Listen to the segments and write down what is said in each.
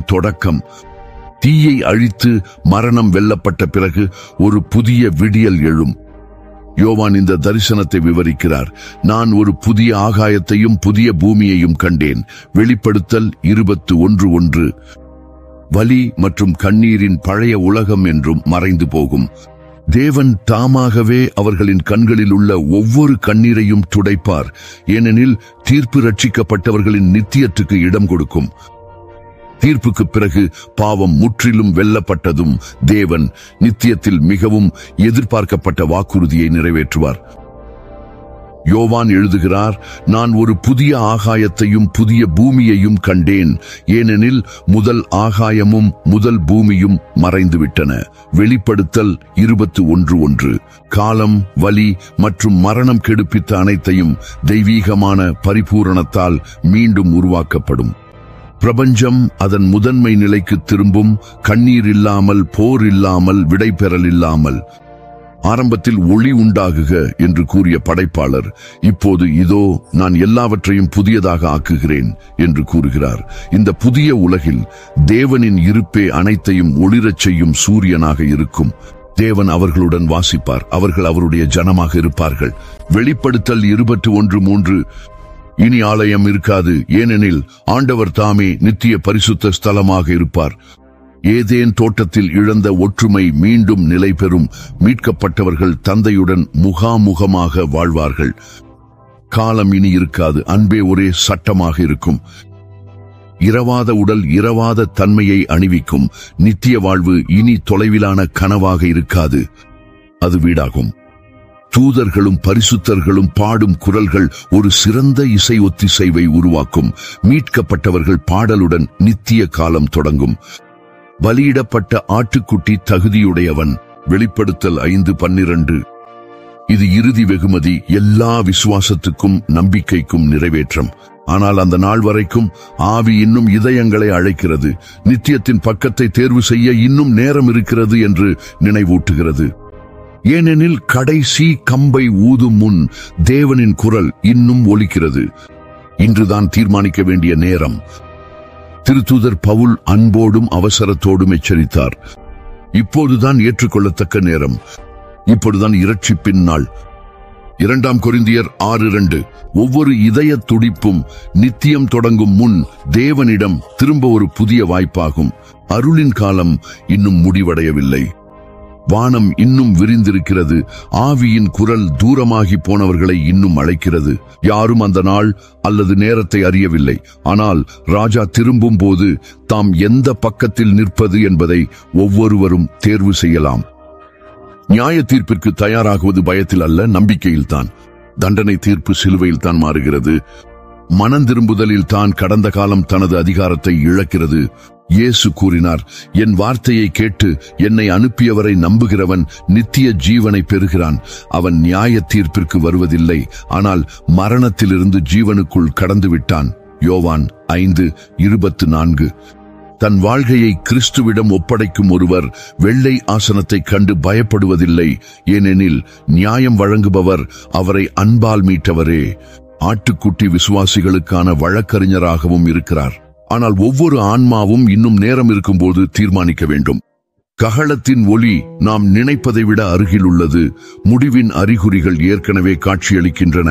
தொடக்கம் தீயை அழித்து மரணம் வெல்லப்பட்ட பிறகு ஒரு புதிய விடியல் எழும் யோவான் இந்த தரிசனத்தை விவரிக்கிறார் நான் ஒரு புதிய ஆகாயத்தையும் புதிய பூமியையும் கண்டேன் வெளிப்படுத்தல் இருபத்து ஒன்று ஒன்று வலி மற்றும் கண்ணீரின் பழைய உலகம் என்றும் மறைந்து போகும் தேவன் தாமாகவே அவர்களின் கண்களில் உள்ள ஒவ்வொரு கண்ணீரையும் துடைப்பார் ஏனெனில் தீர்ப்பு ரட்சிக்கப்பட்டவர்களின் நித்தியத்துக்கு இடம் கொடுக்கும் தீர்ப்புக்கு பிறகு பாவம் முற்றிலும் வெல்லப்பட்டதும் தேவன் நித்தியத்தில் மிகவும் எதிர்பார்க்கப்பட்ட வாக்குறுதியை நிறைவேற்றுவார் யோவான் எழுதுகிறார் நான் ஒரு புதிய ஆகாயத்தையும் புதிய பூமியையும் கண்டேன் ஏனெனில் முதல் ஆகாயமும் முதல் பூமியும் மறைந்துவிட்டன வெளிப்படுத்தல் இருபத்து ஒன்று ஒன்று காலம் வலி மற்றும் மரணம் கெடுப்பித்த அனைத்தையும் தெய்வீகமான பரிபூரணத்தால் மீண்டும் உருவாக்கப்படும் பிரபஞ்சம் அதன் முதன்மை நிலைக்கு திரும்பும் கண்ணீர் இல்லாமல் போர் இல்லாமல் விடைபெறல் இல்லாமல் ஆரம்பத்தில் ஒளி உண்டாகுக என்று கூறிய படைப்பாளர் இப்போது இதோ நான் எல்லாவற்றையும் புதியதாக ஆக்குகிறேன் என்று கூறுகிறார் இந்த புதிய உலகில் தேவனின் இருப்பே அனைத்தையும் ஒளிரச் செய்யும் சூரியனாக இருக்கும் தேவன் அவர்களுடன் வாசிப்பார் அவர்கள் அவருடைய ஜனமாக இருப்பார்கள் வெளிப்படுத்தல் இருபத்தி ஒன்று மூன்று இனி ஆலயம் இருக்காது ஏனெனில் ஆண்டவர் தாமே நித்திய பரிசுத்த ஸ்தலமாக இருப்பார் ஏதேன் தோட்டத்தில் இழந்த ஒற்றுமை மீண்டும் நிலை பெறும் மீட்கப்பட்டவர்கள் தந்தையுடன் முகாமுகமாக வாழ்வார்கள் காலம் இனி இருக்காது அன்பே ஒரே சட்டமாக இருக்கும் இரவாத உடல் இரவாத தன்மையை அணிவிக்கும் நித்திய வாழ்வு இனி தொலைவிலான கனவாக இருக்காது அது வீடாகும் தூதர்களும் பரிசுத்தர்களும் பாடும் குரல்கள் ஒரு சிறந்த இசை ஒத்திசைவை உருவாக்கும் மீட்கப்பட்டவர்கள் பாடலுடன் நித்திய காலம் தொடங்கும் பலியிடப்பட்ட ஆட்டுக்குட்டி தகுதியுடையவன் வெளிப்படுத்தல் ஐந்து பன்னிரண்டு இது இறுதி வெகுமதி எல்லா விசுவாசத்துக்கும் நம்பிக்கைக்கும் நிறைவேற்றம் ஆனால் அந்த நாள் வரைக்கும் ஆவி இன்னும் இதயங்களை அழைக்கிறது நித்தியத்தின் பக்கத்தை தேர்வு செய்ய இன்னும் நேரம் இருக்கிறது என்று நினைவூட்டுகிறது ஏனெனில் கடைசி கம்பை ஊதும் முன் தேவனின் குரல் இன்னும் ஒலிக்கிறது இன்றுதான் தீர்மானிக்க வேண்டிய நேரம் திருத்தூதர் பவுல் அன்போடும் அவசரத்தோடும் எச்சரித்தார் இப்போதுதான் ஏற்றுக்கொள்ளத்தக்க நேரம் இப்பொழுதுதான் இரட்சிப்பின் நாள் இரண்டாம் கொரிந்தியர் ஆறு இரண்டு ஒவ்வொரு இதய துடிப்பும் நித்தியம் தொடங்கும் முன் தேவனிடம் திரும்ப ஒரு புதிய வாய்ப்பாகும் அருளின் காலம் இன்னும் முடிவடையவில்லை வானம் இன்னும் விரிந்திருக்கிறது ஆவியின் குரல் தூரமாகி போனவர்களை இன்னும் அழைக்கிறது யாரும் அந்த நாள் அல்லது நேரத்தை அறியவில்லை ஆனால் ராஜா திரும்பும் போது தாம் எந்த பக்கத்தில் நிற்பது என்பதை ஒவ்வொருவரும் தேர்வு செய்யலாம் நியாய தீர்ப்பிற்கு தயாராகுவது பயத்தில் அல்ல நம்பிக்கையில்தான் தண்டனை தீர்ப்பு சிலுவையில் தான் மாறுகிறது மனம் திரும்புதலில் தான் கடந்த காலம் தனது அதிகாரத்தை இழக்கிறது இயேசு கூறினார் என் வார்த்தையை கேட்டு என்னை அனுப்பியவரை நம்புகிறவன் நித்திய ஜீவனை பெறுகிறான் அவன் நியாய தீர்ப்பிற்கு வருவதில்லை ஆனால் மரணத்திலிருந்து ஜீவனுக்குள் கடந்து விட்டான் யோவான் ஐந்து இருபத்து நான்கு தன் வாழ்க்கையை கிறிஸ்துவிடம் ஒப்படைக்கும் ஒருவர் வெள்ளை ஆசனத்தை கண்டு பயப்படுவதில்லை ஏனெனில் நியாயம் வழங்குபவர் அவரை அன்பால் மீட்டவரே ஆட்டுக்குட்டி விசுவாசிகளுக்கான வழக்கறிஞராகவும் இருக்கிறார் ஆனால் ஒவ்வொரு ஆன்மாவும் இன்னும் நேரம் இருக்கும்போது தீர்மானிக்க வேண்டும் ககளத்தின் ஒளி நாம் நினைப்பதை விட அருகில் உள்ளது முடிவின் அறிகுறிகள் ஏற்கனவே காட்சியளிக்கின்றன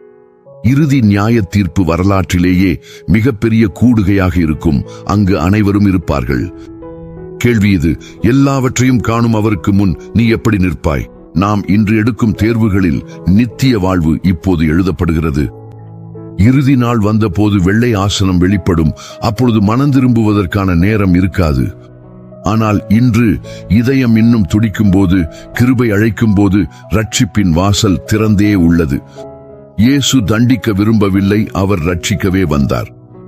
இறுதி நியாய தீர்ப்பு வரலாற்றிலேயே மிகப்பெரிய கூடுகையாக இருக்கும் அங்கு அனைவரும் இருப்பார்கள் கேள்வி இது எல்லாவற்றையும் காணும் அவருக்கு முன் நீ எப்படி நிற்பாய் நாம் இன்று எடுக்கும் தேர்வுகளில் நித்திய வாழ்வு இப்போது எழுதப்படுகிறது இறுதி நாள் வந்தபோது வெள்ளை ஆசனம் வெளிப்படும் அப்பொழுது மனம் திரும்புவதற்கான நேரம் இருக்காது ஆனால் இன்று இதயம் இன்னும் துடிக்கும் போது கிருபை அழைக்கும் போது ரட்சிப்பின் வாசல் திறந்தே உள்ளது இயேசு தண்டிக்க விரும்பவில்லை அவர் ரட்சிக்கவே வந்தார்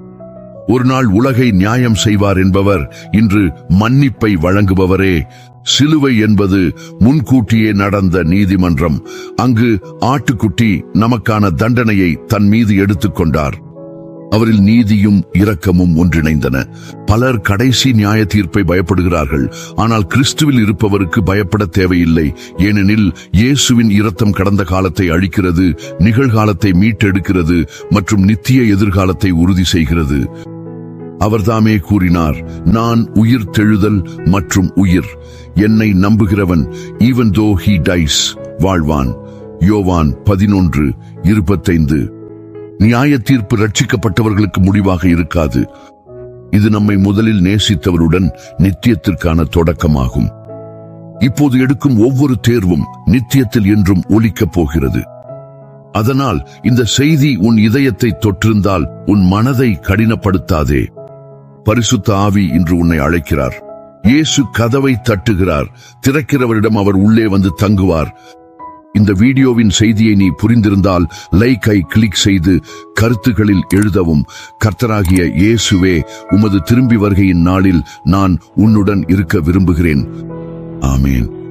ஒரு நாள் உலகை நியாயம் செய்வார் என்பவர் இன்று மன்னிப்பை வழங்குபவரே சிலுவை என்பது முன்கூட்டியே நடந்த நீதிமன்றம் அங்கு ஆட்டுக்குட்டி நமக்கான தண்டனையை தன் மீது எடுத்துக்கொண்டார் அவரில் நீதியும் இரக்கமும் ஒன்றிணைந்தன பலர் கடைசி நியாய தீர்ப்பை பயப்படுகிறார்கள் ஆனால் கிறிஸ்துவில் இருப்பவருக்கு பயப்பட தேவையில்லை ஏனெனில் இயேசுவின் இரத்தம் கடந்த காலத்தை அழிக்கிறது நிகழ்காலத்தை மீட்டெடுக்கிறது மற்றும் நித்திய எதிர்காலத்தை உறுதி செய்கிறது அவர்தாமே கூறினார் நான் உயிர் தெழுதல் மற்றும் உயிர் என்னை நம்புகிறவன் ஈவன் தோ ஹி டைஸ் வாழ்வான் யோவான் பதினொன்று இருபத்தைந்து நியாய தீர்ப்பு ரட்சிக்கப்பட்டவர்களுக்கு முடிவாக இருக்காது இது நம்மை முதலில் நேசித்தவருடன் நித்தியத்திற்கான தொடக்கமாகும் இப்போது எடுக்கும் ஒவ்வொரு தேர்வும் நித்தியத்தில் என்றும் ஒலிக்கப் போகிறது அதனால் இந்த செய்தி உன் இதயத்தை தொற்றிருந்தால் உன் மனதை கடினப்படுத்தாதே பரிசுத்த ஆவி இன்று உன்னை அழைக்கிறார் இயேசு கதவை தட்டுகிறார் திறக்கிறவரிடம் அவர் உள்ளே வந்து தங்குவார் இந்த வீடியோவின் செய்தியை நீ புரிந்திருந்தால் லைக்கை கிளிக் செய்து கருத்துகளில் எழுதவும் கர்த்தராகிய இயேசுவே உமது திரும்பி வருகையின் நாளில் நான் உன்னுடன் இருக்க விரும்புகிறேன் ஆமேன்